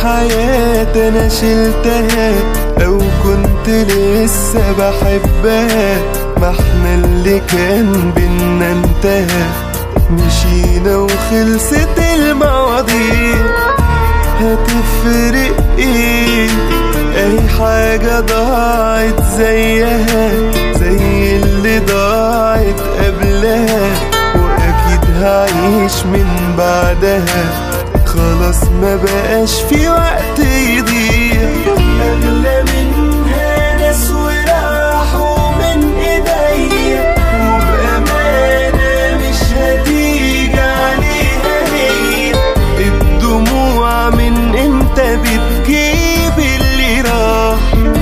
حياتي انا شلتها او كنت لسه بحبها ما احنا اللي كان بينا انتهى مشينا وخلصت المواضيع هتفرق ايه اي حاجة ضاعت زيها زي اللي ضاعت قبلها واكيد هعيش من بعدها خلاص ما بقاش في وقت يضيع اغلى منها ناس وراحوا من ايديا وبامانه مش هتيجي عليها هي الدموع من امتى بتجيب اللي راح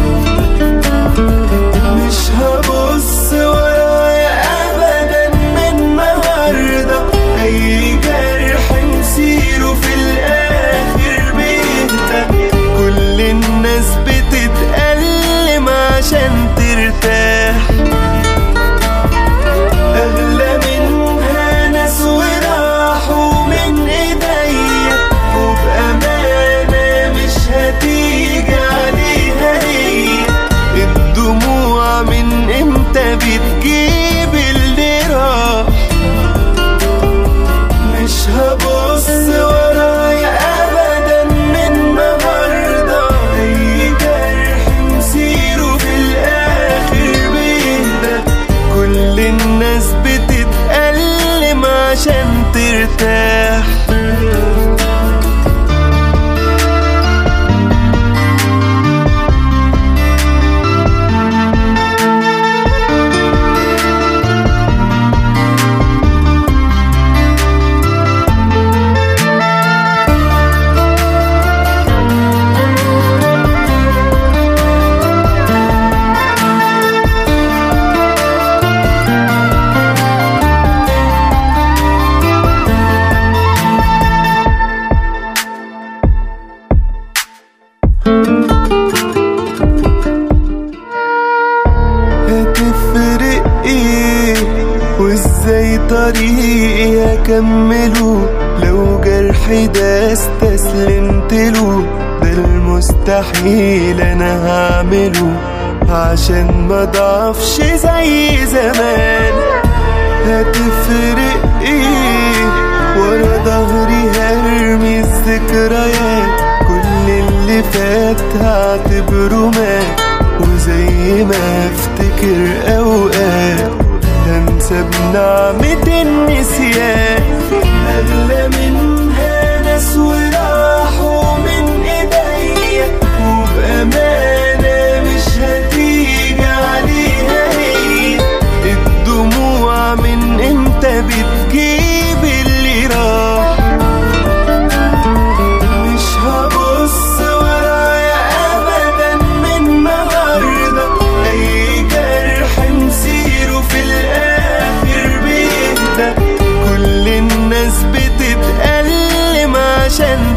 مش هبص ورايا ابدا من النهارده اي جرح مسيره في الاخر بيهدى كل الناس بتتألم عشان ترتاح اغلى منها ناس وراحوا من ايديا وبامانه مش هتيجي عليها هي الدموع من امتى بتجيب اللي راح مش هبص ورايا ابدا من النهارده اي جرح مسيره في الاخر بيهدى كل الناس بتتألم عشان ترتاح هتفرق ايه وازاي طريقي اكمله لو جرحي ده استسلمت له ده المستحيل انا هعمله عشان ما ضعفش زي زمان هتفرق ايه ورا ظهري هرمي الذكريات كل اللي فات هعتبره مات وزي ما افتكر اوقات هنسى بنعمة النسيان اغلى منها ناس وراحوا من ايديا وبامانه مش هتيجي عليها هي الدموع من امتى بتجيب اللي راح مش هبص ورايا ابدا من النهارده اي جرح مسيره في الاخر بيهدى كل الناس بتتألم عشان